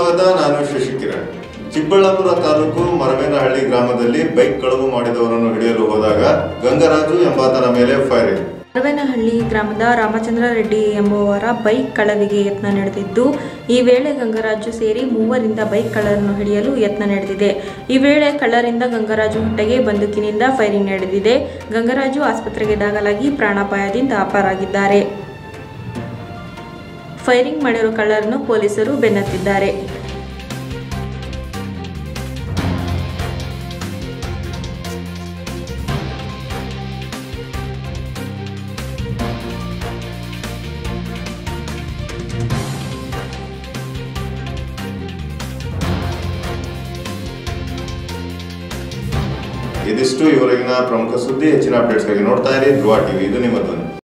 ಸ್ವಾಗತ ನಾನು ಶಶಿಕಿರಣ್ ಚಿಕ್ಕಬಳ್ಳಾಪುರ ತಾಲೂಕು ಮರವೇನಹಳ್ಳಿ ಗ್ರಾಮದಲ್ಲಿ ಬೈಕ್ ಕಳವು ಮಾಡಿದವರನ್ನು ಹಿಡಿಯಲು ಹೋದಾಗ ಗಂಗರಾಜು ಎಂಬಾತನ ಮೇಲೆ ಫೈರಿಂಗ್ ಅರವೇನಹಳ್ಳಿ ಗ್ರಾಮದ ರಾಮಚಂದ್ರ ರೆಡ್ಡಿ ಎಂಬುವರ ಬೈಕ್ ಕಳವಿಗೆ ಯತ್ನ ನಡೆದಿದ್ದು ಈ ವೇಳೆ ಗಂಗರಾಜು ಸೇರಿ ಮೂವರಿಂದ ಬೈಕ್ ಕಳ್ಳರನ್ನು ಹಿಡಿಯಲು ಯತ್ನ ನಡೆದಿದೆ ಈ ವೇಳೆ ಕಳ್ಳರಿಂದ ಗಂಗರಾಜು ಹೊಟ್ಟೆಗೆ ಬಂದೂಕಿನಿಂದ ಫೈರಿಂಗ್ ನಡೆದಿದೆ ಗಂಗರಾಜು ಆಸ್ಪತ್ರೆಗೆ ದಾಖಲಾಗಿ ಪ್ರಾಣಾಪಾಯದಿಂದ ಅಪಾರಾಗಿದ್ದಾರೆ ಫೈರಿಂಗ್ ಮಾಡಿರುವ ಕಳ್ಳರನ್ನು ಪೊಲೀಸರು ಬೆನ್ನತ್ತಿದ್ದಾರೆ ಇದಿಷ್ಟು ಇವರೆಗಿನ ಪ್ರಮುಖ ಸುದ್ದಿ ಹೆಚ್ಚಿನ ಅಪ್ಡೇಟ್ಸ್ಗಾಗಿ ನೋಡ್ತಾ ಇರಿ ಧ್ರುವ ಟಿವಿ ಇದು ನಿಮ್ಮ ಧ್ವನಿ